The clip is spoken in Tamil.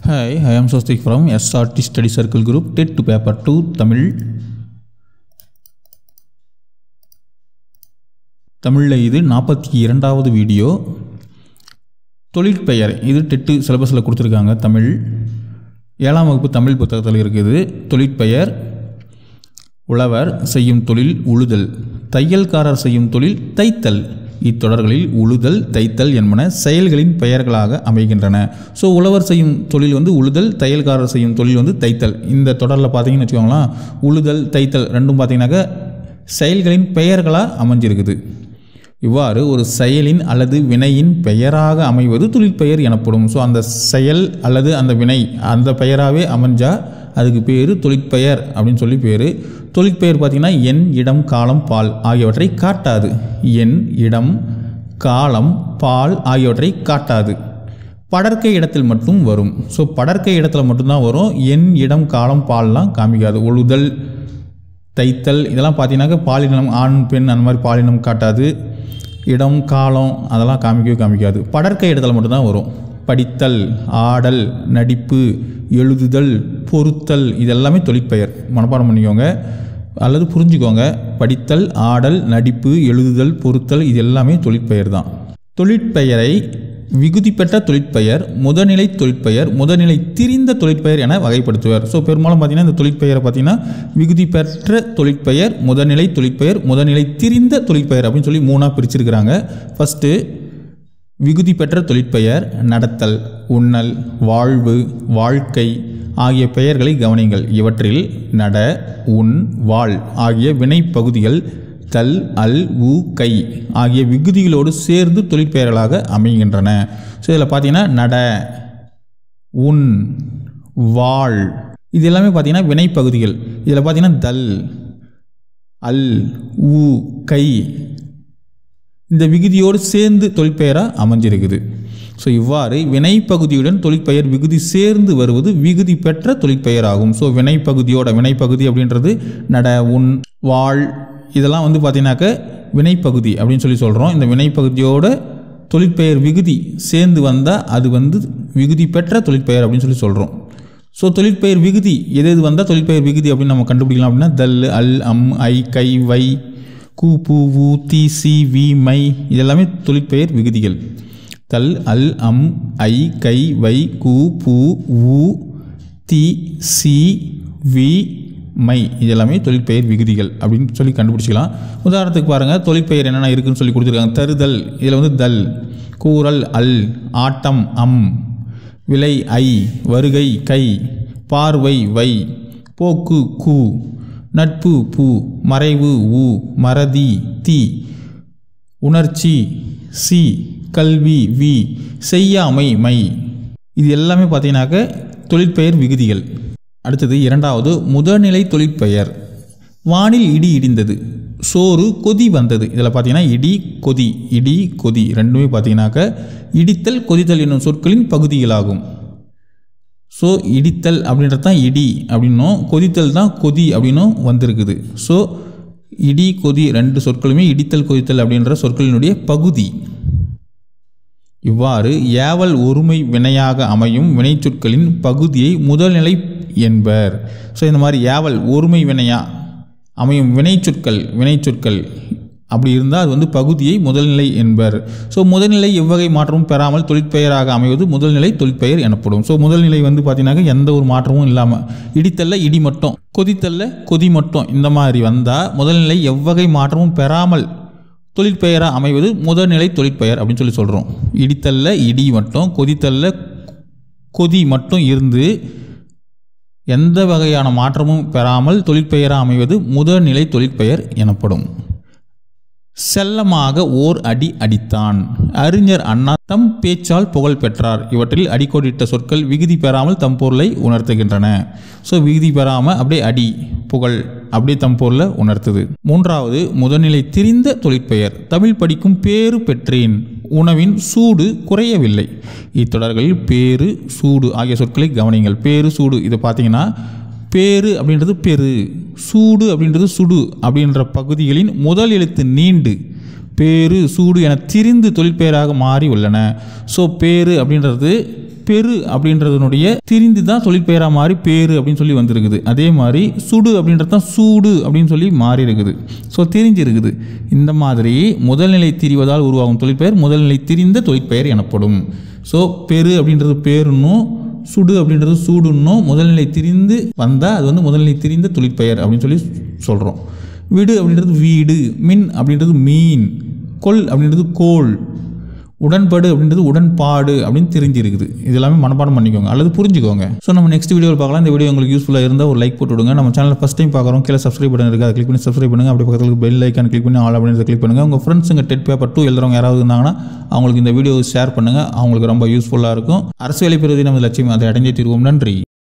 Hi, I am Swastik from SRT Study Circle Group, TET to Paper 2, Tamil. தமிழில் இது நாற்பத்தி இரண்டாவது வீடியோ தொழிற்பெயர் இது டெட்டு சிலபஸில் கொடுத்துருக்காங்க தமிழ் ஏழாம் வகுப்பு தமிழ் புத்தகத்தில் இருக்குது தொழிற்பெயர் உழவர் செய்யும் தொழில் உழுதல் தையல்காரர் செய்யும் தொழில் தைத்தல் இத்தொடர்களில் உழுதல் தைத்தல் என்பன செயல்களின் பெயர்களாக அமைகின்றன ஸோ உழவர் செய்யும் தொழில் வந்து உழுதல் தையல்காரர் செய்யும் தொழில் வந்து தைத்தல் இந்த தொடரில் பார்த்தீங்கன்னு வச்சுக்கோங்களேன் உழுதல் தைத்தல் ரெண்டும் பார்த்தீங்கன்னாக்க செயல்களின் பெயர்களாக அமைஞ்சிருக்குது இவ்வாறு ஒரு செயலின் அல்லது வினையின் பெயராக அமைவது தொழிற்பெயர் எனப்படும் ஸோ அந்த செயல் அல்லது அந்த வினை அந்த பெயராகவே அமைஞ்சா அதுக்கு பேர் தொழிற்பெயர் அப்படின்னு சொல்லி பேர் தொழிற்பெயர் பார்த்திங்கன்னா எண் இடம் காலம் பால் ஆகியவற்றை காட்டாது எண் இடம் காலம் பால் ஆகியவற்றை காட்டாது படர்க்கை இடத்தில் மட்டும் வரும் ஸோ படர்க்கை இடத்துல மட்டும்தான் வரும் எண் இடம் காலம் பால்லாம் காமிக்காது உழுதல் தைத்தல் இதெல்லாம் பார்த்தீங்கன்னாக்க பாலினம் ஆண் பெண் அந்த மாதிரி பாலினம் காட்டாது இடம் காலம் அதெல்லாம் காமிக்கவே காமிக்காது படர்க்கை இடத்துல மட்டும்தான் வரும் படித்தல் ஆடல் நடிப்பு எழுதுதல் பொருத்தல் இதெல்லாமே தொழிற்பெயர் மனப்பாடம் பண்ணிக்கோங்க அல்லது புரிஞ்சுக்கோங்க படித்தல் ஆடல் நடிப்பு எழுதுதல் பொருத்தல் இது எல்லாமே தொழிற்பெயர் தான் தொழிற்பெயரை விகுதி பெற்ற தொழிற்பெயர் முதநிலை தொழிற்பெயர் முதநிலை திரிந்த தொழிற்பெயர் என வகைப்படுத்துவர் ஸோ பெரும்பாலும் பார்த்தீங்கன்னா இந்த தொழிற்பெயரை பார்த்தீங்கன்னா விகுதி பெற்ற தொழிற்பெயர் முதநிலை தொழிற்பெயர் முதநிலை திரிந்த தொழிற்பெயர் அப்படின்னு சொல்லி மூணாக பிரிச்சிருக்கிறாங்க ஃபஸ்ட்டு விகுதி பெற்ற தொழிற்பெயர் நடத்தல் உண்ணல் வாழ்வு வாழ்க்கை ஆகிய பெயர்களை கவனிங்கள் இவற்றில் நட உன் வாழ் ஆகிய வினைப்பகுதிகள் தல் அல் உ கை ஆகிய விகுதிகளோடு சேர்ந்து தொழிற்பெயர்களாக அமைகின்றன ஸோ இதில் பார்த்தீங்கன்னா நட உன் வாழ் இது எல்லாமே பார்த்தீங்கன்னா வினைப்பகுதிகள் இதில் பார்த்தீங்கன்னா தல் அல் உ கை இந்த விகுதியோடு சேர்ந்து தொழிற்பெயராக அமைஞ்சிருக்குது ஸோ இவ்வாறு வினைப்பகுதியுடன் தொழிற்பெயர் விகுதி சேர்ந்து வருவது விகுதி பெற்ற தொழிற்பெயர் ஆகும் ஸோ வினைப்பகுதியோட வினைப்பகுதி அப்படின்றது நட உன் வாழ் இதெல்லாம் வந்து பார்த்தீங்கன்னாக்க வினைப்பகுதி அப்படின்னு சொல்லி சொல்கிறோம் இந்த வினைப்பகுதியோட தொழிற்பெயர் விகுதி சேர்ந்து வந்தால் அது வந்து விகுதி பெற்ற தொழிற்பெயர் அப்படின்னு சொல்லி சொல்கிறோம் ஸோ தொழிற்பெயர் விகுதி எது எது வந்தால் தொழிற்பெயர் விகுதி அப்படின்னு நம்ம கண்டுபிடிக்கலாம் அப்படின்னா தல் அல் அம் ஐ கை வை கு பூ ஊ தி சி வி மை இதெல்லாமே தொழிற்பெயர் விகுதிகள் தல் அல் அம் ஐ கை வை கு பூ ஊ தி சி வி மை இதெல்லாமே தொழிற்பெயர் விகுதிகள் அப்படின்னு சொல்லி கண்டுபிடிச்சிக்கலாம் உதாரணத்துக்கு பாருங்கள் தொழிற்பெயர் என்னென்ன இருக்குதுன்னு சொல்லி கொடுத்துருக்காங்க தருதல் இதில் வந்து தல் கூறல் அல் ஆட்டம் அம் விலை ஐ வருகை கை பார்வை வை போக்கு கு நட்பு பூ மறைவு ஊ மறதி தீ உணர்ச்சி சி கல்வி வி செய்யாமை மை இது எல்லாமே பார்த்தீங்கன்னாக்க தொழிற்பெயர் விகுதிகள் அடுத்தது இரண்டாவது முதல்நிலை தொழிற்பெயர் வானில் இடி இடிந்தது சோறு கொதி வந்தது இதில் பார்த்தீங்கன்னா இடி கொதி இடி கொதி ரெண்டுமே பார்த்தீங்கன்னாக்க இடித்தல் கொதித்தல் என்னும் சொற்களின் பகுதிகளாகும் ஸோ இடித்தல் அப்படின்றது தான் இடி அப்படின்னும் கொதித்தல் தான் கொதி அப்படின்னும் வந்திருக்குது ஸோ இடி கொதி ரெண்டு சொற்களுமே இடித்தல் கொதித்தல் அப்படின்ற சொற்களினுடைய பகுதி இவ்வாறு ஏவல் ஒருமை வினையாக அமையும் வினைச்சொற்களின் பகுதியை முதல்நிலை என்பர் ஸோ இந்த மாதிரி ஏவல் ஒருமை வினையா அமையும் வினைச்சொற்கள் வினைச்சொற்கள் அப்படி இருந்தால் அது வந்து பகுதியை முதல்நிலை என்பர் ஸோ முதல்நிலை எவ்வகை மாற்றமும் பெறாமல் தொழிற்பெயராக அமைவது முதல்நிலை தொழிற்பெயர் எனப்படும் ஸோ முதல்நிலை வந்து பார்த்தீங்கன்னாக்க எந்த ஒரு மாற்றமும் இல்லாமல் இடித்தல்ல இடி மட்டும் கொதித்தல்ல கொதி மட்டும் இந்த மாதிரி வந்தால் முதல்நிலை எவ்வகை மாற்றமும் பெறாமல் தொழிற்பெயராக அமைவது முதல்நிலை தொழிற்பெயர் அப்படின்னு சொல்லி சொல்கிறோம் இடித்தல்ல இடி மட்டும் கொதித்தல்ல கொதி மட்டும் இருந்து எந்த வகையான மாற்றமும் பெறாமல் தொழிற்பெயராக அமைவது முதல்நிலை தொழிற்பெயர் எனப்படும் செல்லமாக ஓர் அடி அடித்தான் அறிஞர் அண்ணா தம் பேச்சால் புகழ் பெற்றார் இவற்றில் அடிக்கோடிட்ட சொற்கள் விகுதி பெறாமல் தம் பொருளை உணர்த்துகின்றன ஸோ விகுதி பெறாமல் அப்படியே அடி புகழ் அப்படியே தம் பொருளை உணர்த்துது மூன்றாவது முதல்நிலை திரிந்த தொழிற்பெயர் தமிழ் படிக்கும் பேறு பெற்றேன் உணவின் சூடு குறையவில்லை இத்தொடர்களில் பேரு சூடு ஆகிய சொற்களை கவனிங்கள் பேரு சூடு இதை பார்த்தீங்கன்னா பேரு அப்படின்றது பெரு சூடு அப்படின்றது சுடு அப்படின்ற பகுதிகளின் முதல் எழுத்து நீண்டு பேரு சூடு என திரிந்து தொழிற்பெயராக மாறி உள்ளன ஸோ பேரு அப்படின்றது பெரு அப்படின்றதனுடைய திரிந்து தான் தொழிற்பெயராக மாறி பேரு அப்படின்னு சொல்லி வந்திருக்குது அதே மாதிரி சுடு அப்படின்றது தான் சூடு அப்படின்னு சொல்லி மாறி இருக்குது ஸோ திரிஞ்சு இருக்குது இந்த மாதிரி முதல்நிலை திரிவதால் உருவாகும் தொழிற்பெயர் முதல்நிலை திரிந்த தொழிற்பெயர் எனப்படும் ஸோ பெரு அப்படின்றது பேருன்னும் சுடு அப்படின்றது சூடுன்னும் முதல்நிலை திரிந்து வந்தால் அது வந்து முதல்நிலை திரிந்த தொழிற்பெயர் அப்படின்னு சொல்லி சொல்கிறோம் விடு அப்படின்றது வீடு மின் அப்படின்றது மீன் கொல் அப்படின்றது கோல் உடன்படு அப்படின்றது உடன்பாடு அப்படின்னு தெரிஞ்சிருக்குது இது எல்லாமே மனப்பாடம் பண்ணிக்கோங்க அல்லது புரிஞ்சுக்கோங்க ஸோ நம்ம நெக்ஸ்ட் வீடியோவில் பார்க்கலாம் இந்த வீடியோ உங்களுக்கு யூஸ்ஃபுல்லாக இருந்தால் ஒரு லைக் போட்டு விடுங்க நம்ம சேனல் ஃபஸ்ட் டைம் பார்க்குறோம் கீழே சப்ஸ்கிரைப் பட்டன் இருக்குது அதை கிளிக் பண்ணி சப்ஸ்கிரைப் பண்ணுங்க அப்படி பக்கத்தில் பெல் ஐக்கான் கிளிக் பண்ணி ஆல் அப்படின்றத கிளிக் பண்ணுங்கள் உங்கள் ஃப்ரெண்ட்ஸுங்க டெட் பேப்பர் டூ எழுதுறவங்க யாராவது இருந்தாங்கன்னா அவங்களுக்கு இந்த வீடியோ ஷேர் பண்ணுங்கள் அவங்களுக்கு ரொம்ப யூஸ்ஃபுல்லாக இருக்கும் அரசு வேலை பெறுவதை நமது லட்சியம் அதை அடைஞ்சே தீர்வோம் நன்றி